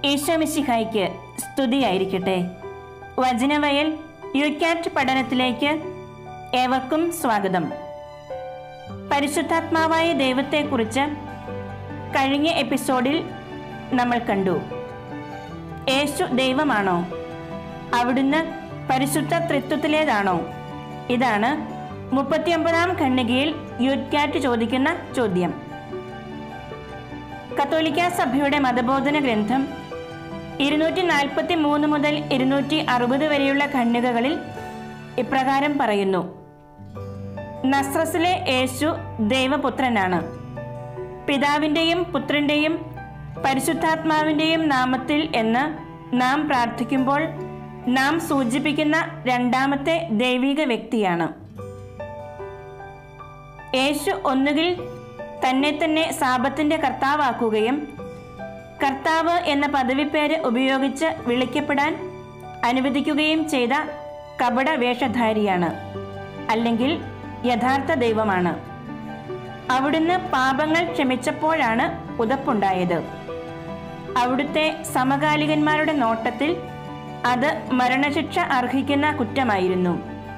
ഈശോമിശിഹായ്ക്ക് സ്തുതിയായിരിക്കട്ടെ വചനവയൽ യുക്യാറ്റ് പഠനത്തിലേക്ക് ഏവർക്കും സ്വാഗതം പരിശുദ്ധാത്മാവായ ദൈവത്തെക്കുറിച്ച് കഴിഞ്ഞ എപ്പിസോഡിൽ നമ്മൾ കണ്ടു യേശു ദൈവമാണോ അവിടുന്ന് പരിശുദ്ധ ത്രിത്വത്തിലേതാണോ ഇതാണ് മുപ്പത്തിയൊമ്പതാം ഖണ്ഡികയിൽ യുക്യാറ്റ് ചോദിക്കുന്ന ചോദ്യം കത്തോലിക്ക സഭയുടെ മതബോധന ഗ്രന്ഥം ഇരുന്നൂറ്റി നാൽപ്പത്തി മൂന്ന് മുതൽ ഇരുന്നൂറ്റി അറുപത് വരെയുള്ള ഖണ്ഡികകളിൽ ഇപ്രകാരം പറയുന്നു നസ്രസിലെ യേശു ദൈവപുത്രനാണ് പിതാവിൻ്റെയും പുത്രൻ്റെയും പരിശുദ്ധാത്മാവിൻ്റെയും നാമത്തിൽ എന്ന് നാം പ്രാർത്ഥിക്കുമ്പോൾ നാം സൂചിപ്പിക്കുന്ന രണ്ടാമത്തെ ദൈവിക വ്യക്തിയാണ് യേശു ഒന്നുകിൽ തന്നെ തന്നെ സാപത്തിന്റെ കർത്താവാക്കുകയും കർത്താവ് എന്ന പദവിപ്പേര് ഉപയോഗിച്ച് വിളിക്കപ്പെടാൻ അനുവദിക്കുകയും ചെയ്ത കപട വേഷധാരിയാണ് അല്ലെങ്കിൽ യഥാർത്ഥ ദൈവമാണ് അവിടുന്ന് പാപങ്ങൾ ക്ഷമിച്ചപ്പോഴാണ് ഉതപ്പുണ്ടായത് അവിടുത്തെ സമകാലികന്മാരുടെ നോട്ടത്തിൽ അത് മരണശിക്ഷ അർഹിക്കുന്ന കുറ്റമായിരുന്നു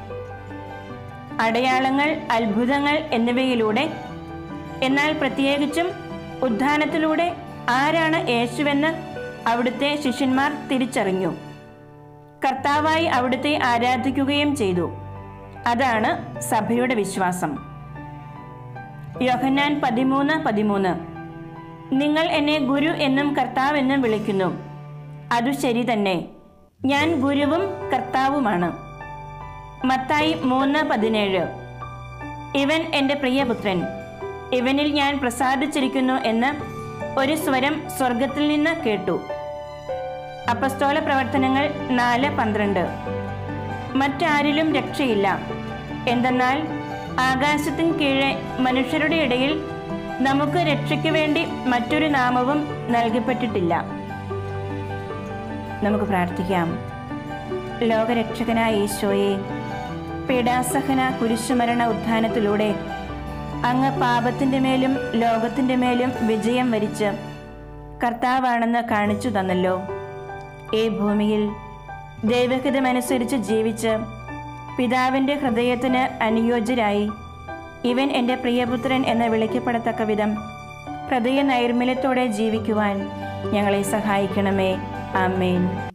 അടയാളങ്ങൾ അത്ഭുതങ്ങൾ എന്നിവയിലൂടെ എന്നാൽ പ്രത്യേകിച്ചും ഉദ്ധാനത്തിലൂടെ ആരാണ് യേശുവെന്ന് അവിടുത്തെ ശിഷ്യന്മാർ തിരിച്ചറിഞ്ഞു കർത്താവായി അവിടുത്തെ ആരാധിക്കുകയും ചെയ്തു അതാണ് സഭയുടെ വിശ്വാസം യോഹന്നാൻ പതിമൂന്ന് പതിമൂന്ന് നിങ്ങൾ എന്നെ ഗുരു എന്നും കർത്താവ് എന്നും വിളിക്കുന്നു അതു ശരി തന്നെ ഞാൻ ഗുരുവും കർത്താവുമാണ് മത്തായി മൂന്ന് പതിനേഴ് ഇവൻ എൻ്റെ പ്രിയപുത്രൻ ഇവനിൽ ഞാൻ പ്രസാദിച്ചിരിക്കുന്നു എന്ന് ഒരു സ്വരം സ്വർഗത്തിൽ നിന്ന് കേട്ടു അപ്പസ്തോല പ്രവർത്തനങ്ങൾ നാല് പന്ത്രണ്ട് മറ്റാരിലും രക്ഷയില്ല എന്തെന്നാൽ ആകാശത്തിന് കീഴെ മനുഷ്യരുടെ ഇടയിൽ നമുക്ക് രക്ഷയ്ക്ക് വേണ്ടി മറ്റൊരു നാമവും നൽകപ്പെട്ടിട്ടില്ല നമുക്ക് പ്രാർത്ഥിക്കാം ലോകരക്ഷകനായ ഈശോയെ പീഡാസഹന കുരിശുമരണ ഉത്ഥാനത്തിലൂടെ അങ്ങ് പാപത്തിൻ്റെ മേലും ലോകത്തിൻ്റെ മേലും വിജയം വരിച്ച് കർത്താവാണെന്ന് കാണിച്ചു തന്നല്ലോ ഈ ഭൂമിയിൽ ദൈവഹിതമനുസരിച്ച് ജീവിച്ച് പിതാവിൻ്റെ ഹൃദയത്തിന് അനുയോജ്യരായി ഇവൻ എൻ്റെ പ്രിയപുത്രൻ എന്ന് വിളിക്കപ്പെടത്തക്ക വിധം ഹൃദയ നൈർമല്യത്തോടെ ജീവിക്കുവാൻ ഞങ്ങളെ സഹായിക്കണമേ ആമേൻ